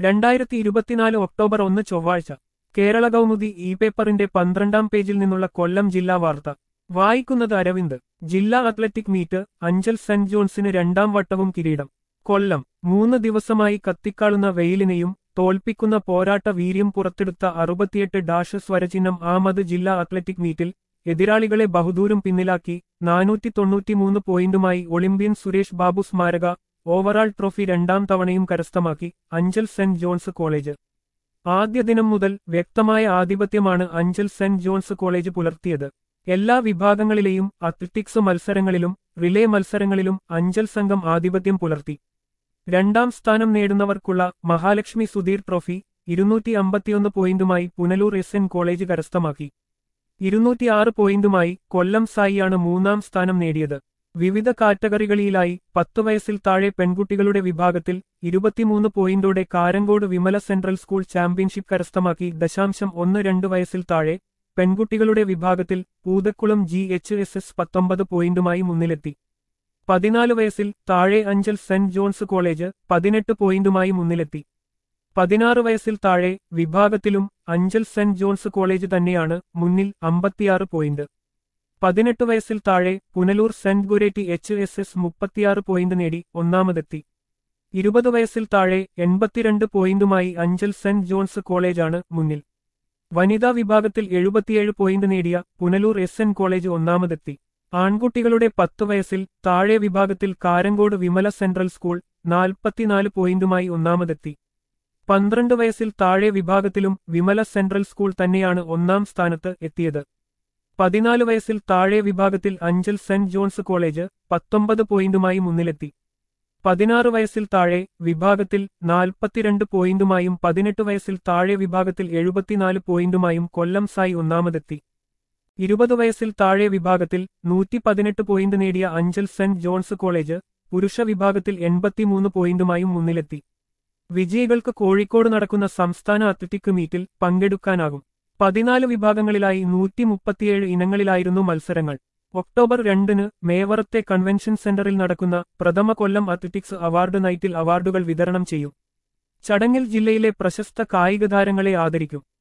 രണ്ടായിരത്തി ഇരുപത്തിനാല് ഒക്ടോബർ ഒന്ന് ചൊവ്വാഴ്ച കേരള കൗമുദി ഇ പേപ്പറിന്റെ പന്ത്രണ്ടാം പേജിൽ നിന്നുള്ള കൊല്ലം ജില്ലാ വാർത്ത വായിക്കുന്നത് അരവിന്ദ് ജില്ലാ അത്ലറ്റിക് മീറ്റ് അഞ്ചൽ സെന്റ് ജോൺസിന് രണ്ടാം വട്ടവും കിരീടം കൊല്ലം മൂന്ന് ദിവസമായി കത്തിക്കാളുന്ന വെയിലിനെയും തോൽപ്പിക്കുന്ന പോരാട്ട വീര്യം പുറത്തെടുത്ത അറുപത്തിയെട്ട് ഡാഷ് സ്വരചിഹ്നം ആമത് ജില്ലാ അത്ലറ്റിക് മീറ്റിൽ എതിരാളികളെ ബഹുദൂരം പിന്നിലാക്കി നാനൂറ്റി തൊണ്ണൂറ്റിമൂന്ന് പോയിന്റുമായി ഒളിമ്പ്യൻ സുരേഷ് ബാബു സ്മാരക ഓവറാൾ ട്രോഫി രണ്ടാം തവണയും കരസ്ഥമാക്കി അഞ്ചൽ സെന്റ് ജോൺസ് കോളേജ് ആദ്യ ദിനം മുതൽ വ്യക്തമായ ആധിപത്യമാണ് അഞ്ചൽ സെന്റ് ജോൺസ് കോളേജ് പുലർത്തിയത് എല്ലാ വിഭാഗങ്ങളിലെയും അത്ലറ്റിക്സ് മത്സരങ്ങളിലും റിലേ മത്സരങ്ങളിലും അഞ്ചൽ സംഘം ആധിപത്യം പുലർത്തി രണ്ടാം സ്ഥാനം നേടുന്നവർക്കുള്ള മഹാലക്ഷ്മി സുധീർ ട്രോഫി ഇരുന്നൂറ്റി അമ്പത്തിയൊന്ന് പോയിന്റുമായി പുനലൂർ എസ് എൻ കോളേജ് കരസ്ഥമാക്കി ഇരുന്നൂറ്റിയാറ് പോയിന്റുമായി കൊല്ലം സായിയാണ് മൂന്നാം സ്ഥാനം നേടിയത് വിവിധ കാറ്റഗറികളിലായി പത്ത് വയസ്സിൽ താഴെ പെൺകുട്ടികളുടെ വിഭാഗത്തിൽ ഇരുപത്തിമൂന്ന് പോയിന്റോടെ Karankode Vimala central school championship കരസ്ഥമാക്കി ദശാംശം ഒന്ന് രണ്ട് വയസ്സിൽ താഴെ പെൺകുട്ടികളുടെ വിഭാഗത്തിൽ Poothakulam G H S S പത്തൊമ്പത് പോയിന്റുമായി മുന്നിലെത്തി പതിനാല് വയസ്സിൽ താഴെ അഞ്ചൽ സെന്റ് ജോൺസ് കോളേജ് പതിനെട്ട് പോയിന്റുമായി മുന്നിലെത്തി പതിനാറ് വയസ്സിൽ താഴെ വിഭാഗത്തിലും അഞ്ചൽ സെന്റ് ജോൺസ് കോളേജ് തന്നെയാണ് മുന്നിൽ അമ്പത്തിയാറ് പോയിന്റ് പതിനെട്ട് വയസ്സിൽ താഴെ Punalur saint Goretti H S S മുപ്പത്തിയാറ് പോയിന്റ് നേടി ഒന്നാമതെത്തി ഇരുപത് വയസ്സിൽ താഴെ എൺപത്തിരണ്ട് പോയിന്റുമായി അഞ്ചൽ സെന്റ് ജോൺസ് കോളേജാണ് മുന്നിൽ വനിതാ വിഭാഗത്തിൽ എഴുപത്തിയേഴ് പോയിന്റ് നേടിയ പുനലൂർ എസ് എൻ കോളേജ് ഒന്നാമതെത്തി ആൺകുട്ടികളുടെ പത്ത് വയസ്സിൽ താഴെ വിഭാഗത്തിൽ കാരങ്കോട് വിമല സെൻട്രൽ സ്കൂൾ നാൽപ്പത്തിനാല് പോയിന്റുമായി ഒന്നാമതെത്തി പന്ത്രണ്ട് വയസ്സിൽ താഴെ വിഭാഗത്തിലും വിമല സെൻട്രൽ സ്കൂൾ തന്നെയാണ് ഒന്നാം സ്ഥാനത്ത് എത്തിയത് പതിനാല് വയസ്സിൽ താഴെ വിഭാഗത്തിൽ അഞ്ചൽ സെന്റ് ജോൺസ് കോളേജ് പത്തൊമ്പത് പോയിന്റുമായി മുന്നിലെത്തി പതിനാറ് വയസ്സിൽ താഴെ വിഭാഗത്തിൽ നാൽപ്പത്തിരണ്ട് പോയിന്റുമായും പതിനെട്ട് വയസ്സിൽ താഴെ വിഭാഗത്തിൽ എഴുപത്തിനാല് പോയിന്റുമായും കൊല്ലം സായി ഒന്നാമതെത്തി ഇരുപത് വയസ്സിൽ താഴെ വിഭാഗത്തിൽ നൂറ്റി പതിനെട്ട് പോയിന്റ് നേടിയ അഞ്ചൽ സെന്റ് ജോൺസ് കോളേജ് പുരുഷ വിഭാഗത്തിൽ എൺപത്തിമൂന്ന് പോയിന്റുമായും മുന്നിലെത്തി വിജയികൾക്ക് കോഴിക്കോട് നടക്കുന്ന സംസ്ഥാന അത്ലറ്റിക് മീറ്റിൽ പങ്കെടുക്കാനാകും പതിനാല് വിഭാഗങ്ങളിലായി നൂറ്റി മുപ്പത്തിയേഴ് ഇനങ്ങളിലായിരുന്നു മത്സരങ്ങൾ ഒക്ടോബർ രണ്ടിന് മേവറത്തെ കൺവെൻഷൻ സെന്ററിൽ നടക്കുന്ന പ്രഥമ കൊല്ലം അത്ലറ്റിക്സ് അവാർഡ് നൈറ്റിൽ അവാർഡുകൾ വിതരണം ചെയ്യും ചടങ്ങിൽ ജില്ലയിലെ പ്രശസ്ത കായിക താരങ്ങളെ ആദരിക്കും